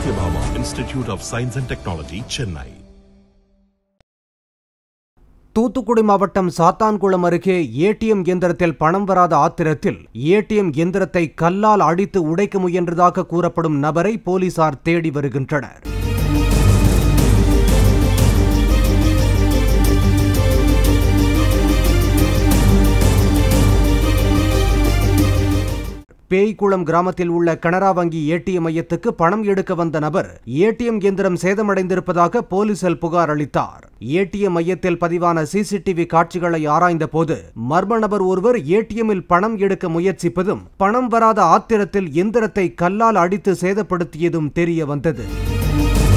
Satyabhama Institute of Science and Technology, Chennai. Thoothukudi மாவட்டம் சாத்தான்குளம் அருகே ATM இயந்திரத்தில் பணம் வராத ஆத்திரத்தில் ஏடிஎம் இயந்திரத்தை கல்லால் அடித்து உடைக்க முயன்றதாக கூறப்படும் நபரை போலீசார் தேடி வருகின்றனர் பேய்குளம் கிராமத்தில் உள்ள கனரா வங்கி ஏடிஎம் மையத்துக்கு பணம் எடுக்க வந்த நபர் ஏடிஎம் இயந்திரம் சேதமடைந்திருப்பதாக போலீசில் புகார் அளித்தார் ஏடிஎம் மையத்தில் பதிவான சிசிடிவி காட்சிகளை ஆராய்ந்த போது மர்ம நபர் ஒருவர் ஏடிஎம்மில் பணம் எடுக்க முயற்சிப்பதும் பணம் வராத ஆத்திரத்தில் எந்திரத்தை கல்லால் அடித்து சேதப்படுத்தியதும் தெரிய வந்தது